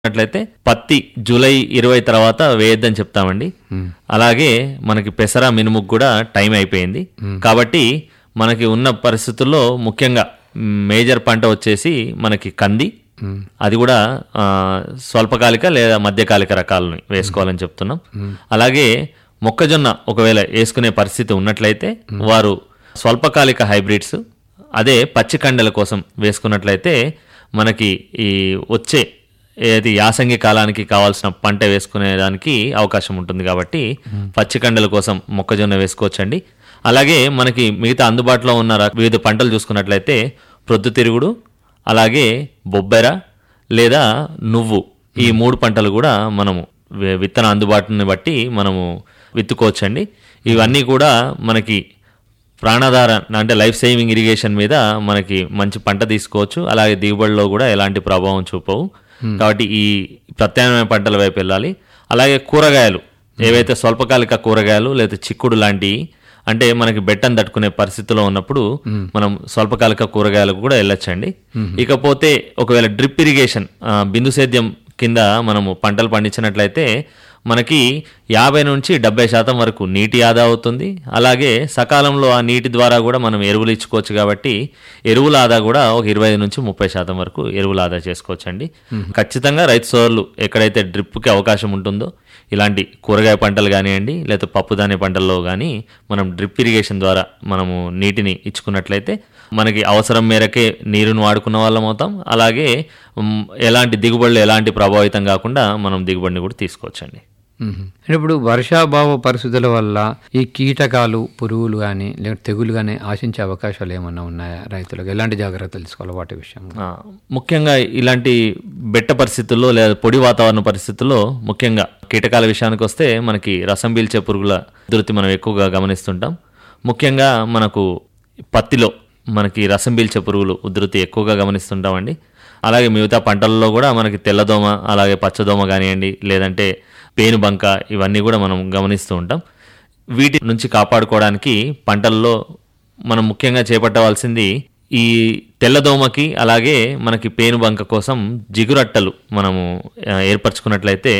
చూసుకున్నట్లయితే పత్తి జూలై ఇరవై తర్వాత వేయొద్దని చెప్తామండి అలాగే మనకి పెసర మినుముకు కూడా టైం అయిపోయింది కాబట్టి మనకి ఉన్న పరిస్థితుల్లో ముఖ్యంగా మేజర్ పంట వచ్చేసి మనకి కంది అది కూడా ఆ, స్వల్పకాలిక లేదా మధ్యకాలిక రకాలని వేసుకోవాలని చెప్తున్నాం అలాగే మొక్కజొన్న ఒకవేళ వేసుకునే పరిస్థితి ఉన్నట్లయితే వారు స్వల్పకాలిక హైబ్రిడ్స్ అదే పచ్చి కండల కోసం వేసుకున్నట్లయితే మనకి ఈ వచ్చే ఏది యాసంగి కాలానికి కావాల్సిన పంట వేసుకునేదానికి అవకాశం ఉంటుంది కాబట్టి పచ్చి కండల కోసం మొక్కజొన్న వేసుకోవచ్చండి అలాగే మనకి మిగతా అందుబాటులో ఉన్న ర- వివిధ పంటలు చూసుకున్నట్లయితే ప్రొద్దుతిరుగుడు అలాగే బొబ్బెర లేదా నువ్వు ఈ మూడు పంటలు కూడా మనము వి- విత్తన అందుబాటుని బట్టి మనము విత్తుకోవచ్చండి ఇవన్నీ కూడా మనకి ప్రాణాధార అంటే లైఫ్ సేవింగ్ ఇరిగేషన్ మీద మనకి మంచి పంట తీసుకోవచ్చు అలాగే దిగుబడిలో కూడా ఎలాంటి ప్రభావం చూపవు కాబట్టి ఈ ప్రత్యామ్నాయ పంటల వైపు వెళ్ళాలి అలాగే కూరగాయలు ఏవైతే స్వల్పకాలిక కూరగాయలు లేదా చిక్కుడు లాంటివి అంటే మనకి బెట్టను తట్టుకునే పరిస్థితిలో ఉన్నప్పుడు మనం స్వల్పకాలిక కూరగాయలకు కూడా వెళ్ళొచ్చండి ఇకపోతే ఒకవేళ డ్రిప్ ఇరిగేషన్ ఆ, బిందు సేద్యం కింద మనము పంటలు పండించినట్లయితే మనకి యాభై నుంచి డెబ్బై శాతం వరకు నీటి ఆదా అవుతుంది అలాగే సకాలంలో ఆ నీటి ద్వారా కూడా మనం ఎరువులు ఇచ్చుకోవచ్చు కాబట్టి ఎరువుల ఆదా కూడా ఒక ఇరవై నుంచి ముప్పై శాతం వరకు ఎరువులు ఆదా చేసుకోవచ్చు అండి ఖచ్చితంగా రైతు సోదరులు ఎక్కడైతే డ్రిప్కి అవకాశం ఉంటుందో ఇలాంటి కూరగాయ పంటలు కానివ్వండి లేదా పప్పు ధాన్య పంటల్లో కానీ మనం డ్రిప్ ఇరిగేషన్ ద్వారా మనము నీటిని ఇచ్చుకున్నట్లయితే మనకి అవసరం మేరకే నీరును వాడుకున్న వాళ్ళం అవుతాం అలాగే మ్, ఎలాంటి దిగుబడులు ఎలాంటి ప్రభావితం కాకుండా మనం దిగుబడిని కూడా తీసుకోవచ్చండి మ్మ్. అంటే ఇప్పుడు వర్షాభావ పరిస్థితుల వల్ల ఈ కీటకాలు పురుగులు కానీ లేకపోతే తెగులు కానీ ఆశించే అవకాశాలు ఏమన్నా ఉన్నాయా రైతులకు ఎలాంటి జాగ్రత్తలు తీసుకోవాలి వాటి విషయంలో ఆ, ముఖ్యంగా ఇలాంటి బెట్ట పరిస్థితుల్లో లేదా పొడి వాతావరణ పరిస్థితుల్లో ముఖ్యంగా కీటకాల విషయానికి వస్తే మనకి రసం పీల్చే పురుగుల ఉధృతి మనం ఎక్కువగా గమనిస్తుంటాం ముఖ్యంగా మనకు పత్తిలో మనకి రసం పీల్చే పురుగులు ఉధృతి ఎక్కువగా గమనిస్తుంటామండి అలాగే మిగతా పంటల్లో కూడా మనకి తెల్లదోమ అలాగే పచ్చదోమ కానివ్వండి లేదంటే పేనుబంక ఇవన్నీ కూడా మనం గమనిస్తూ ఉంటాం వీటి నుంచి కాపాడుకోవడానికి పంటల్లో మనం ముఖ్యంగా చేపట్టవలసింది ఈ తెల్లదోమకి అలాగే మనకి పేనుబంక కోసం జిగురట్టలు మనము ఆ, ఏర్పరచుకున్నట్లయితే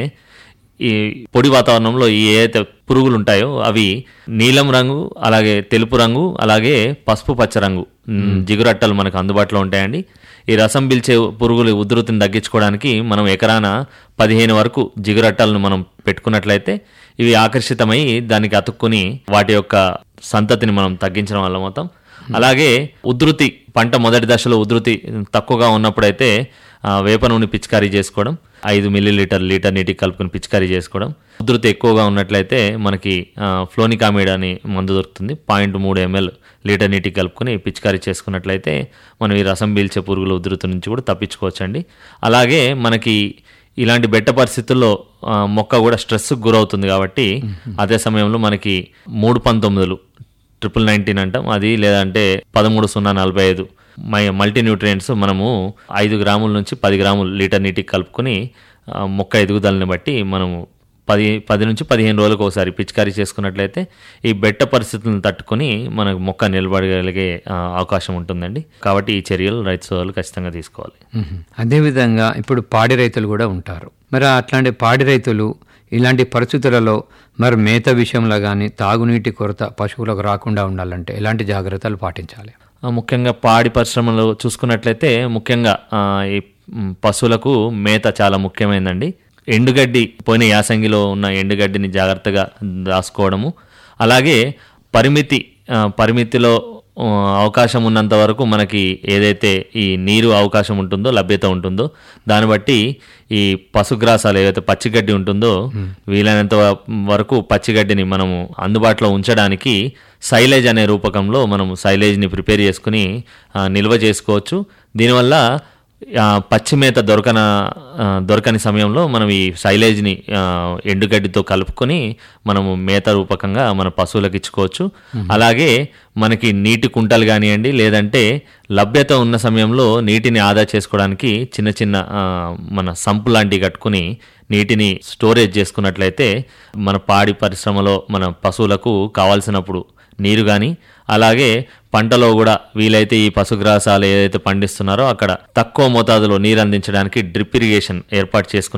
ఈ పొడి వాతావరణంలో ఈ ఏదైతే పురుగులు ఉంటాయో అవి నీలం రంగు అలాగే తెలుపు రంగు అలాగే పసుపు పచ్చ రంగు మ్, జిగురట్టలు మనకు అందుబాటులో ఉంటాయండి ఈ రసం పీల్చే పురుగులు ఉధృతిని తగ్గించుకోవడానికి మనం ఎకరాన పదిహేను వరకు జిగురట్టలను మనం పెట్టుకున్నట్లయితే ఇవి ఆకర్షితమై దానికి అతుక్కుని వాటి యొక్క సంతతిని మనం తగ్గించడం వల్ల మొత్తం అలాగే ఉధృతి పంట మొదటి దశలో ఉధృతి తక్కువగా ఉన్నప్పుడైతే ఆ, వేప నూనె పిచికారీ చేసుకోవడం ఐదు మిల్లీ లీటర్ లీటర్ నీటికి కలుపుకొని పిచికారీ చేసుకోవడం ఉధృతి ఎక్కువగా ఉన్నట్లయితే మనకి ఆ, ఫ్లోనికామిడ్ అని మందు దొరుకుతుంది పాయింట్ మూడు ఎంఎల్ లీటర్ నీటికి కలుపుకొని పిచికారీ చేసుకున్నట్లయితే మనం ఈ రసం పీల్చే పురుగుల ఉధృతి నుంచి కూడా తప్పించుకోవచ్చండి అలాగే మనకి ఇలాంటి బెట్ట పరిస్థితుల్లో ఆ, మొక్క కూడా స్ట్రెస్కి గురవుతుంది కాబట్టి అదే సమయంలో మనకి మూడు పంతొమ్మిదిలు ట్రిపుల్ నైన్టీన్ అంటాం అది లేదంటే పదమూడు సున్నా నలభై ఐదు మై మల్టీ న్యూట్రియంట్స్ మనము ఐదు గ్రాముల నుంచి పది గ్రాములు లీటర్ నీటికి కలుపుకొని ఆ, మొక్క ఎదుగుదలని బట్టి మనము పది పది నుంచి పదిహేను రోజులకు ఒకసారి పిచికారీ చేసుకున్నట్లయితే ఈ బెట్ట పరిస్థితులను తట్టుకొని మనకు మొక్క నిలబడగలిగే ఆ, అవకాశం ఉంటుందండి కాబట్టి ఈ చర్యలు రైతు సోదరులు ఖచ్చితంగా తీసుకోవాలి మ్మ్. అదేవిధంగా ఇప్పుడు పాడి రైతులు కూడా ఉంటారు మరి అట్లాంటి పాడి రైతులు ఇలాంటి పరిస్థితులలో మరి మేత విషయంలో కానీ తాగునీటి కొరత పశువులకు రాకుండా ఉండాలంటే ఎలాంటి జాగ్రత్తలు పాటించాలి ఆ, ముఖ్యంగా పాడి పరిశ్రమలో చూసుకున్నట్లయితే ముఖ్యంగా ఆ, ఈ మ్, పశువులకు మేత చాలా ముఖ్యమైనదండి ఎండుగడ్డి పోయిన యాసంగిలో ఉన్న ఎండుగడ్డిని జాగ్రత్తగా దాచుకోవడము అలాగే పరిమితి ఆ, పరిమితిలో ఆ, అవకాశం ఉన్నంత వరకు మనకి ఏదైతే ఈ నీరు అవకాశం ఉంటుందో లభ్యత ఉంటుందో దాన్ని బట్టి ఈ పశుగ్రాసాలు ఏదైతే పచ్చిగడ్డి ఉంటుందో వీలైనంత వ- వరకు పచ్చిగడ్డిని మనము అందుబాటులో ఉంచడానికి సైలేజ్ అనే రూపకంలో మనము సైలేజ్ని ప్రిపేర్ చేసుకుని ఆ, నిల్వ చేసుకోవచ్చు దీనివల్ల ఆ, పచ్చి మేత దొరకన ఆ, దొరకని సమయంలో మనం ఈ సైలేజ్ని ఆ, ఎండుగడ్డితో కలుపుకొని మనము మేత రూపకంగా మన పశువులకు ఇచ్చుకోవచ్చు అలాగే మనకి నీటి కుంటలు కానివ్వండి లేదంటే లభ్యత ఉన్న సమయంలో నీటిని ఆదా చేసుకోవడానికి చిన్న చిన్న ఆ, మన సంపు లాంటివి కట్టుకుని నీటిని స్టోరేజ్ చేసుకున్నట్లయితే మన పాడి పరిశ్రమలో మన పశువులకు కావాల్సినప్పుడు నీరు కానీ అలాగే పంటలో కూడా వీలైతే ఈ పశుగ్రాసాలు ఏదైతే పండిస్తున్నారో అక్కడ తక్కువ మోతాదులో నీరు అందించడానికి డ్రిప్ ఇరిగేషన్ ఏర్పాటు చేసుకున్న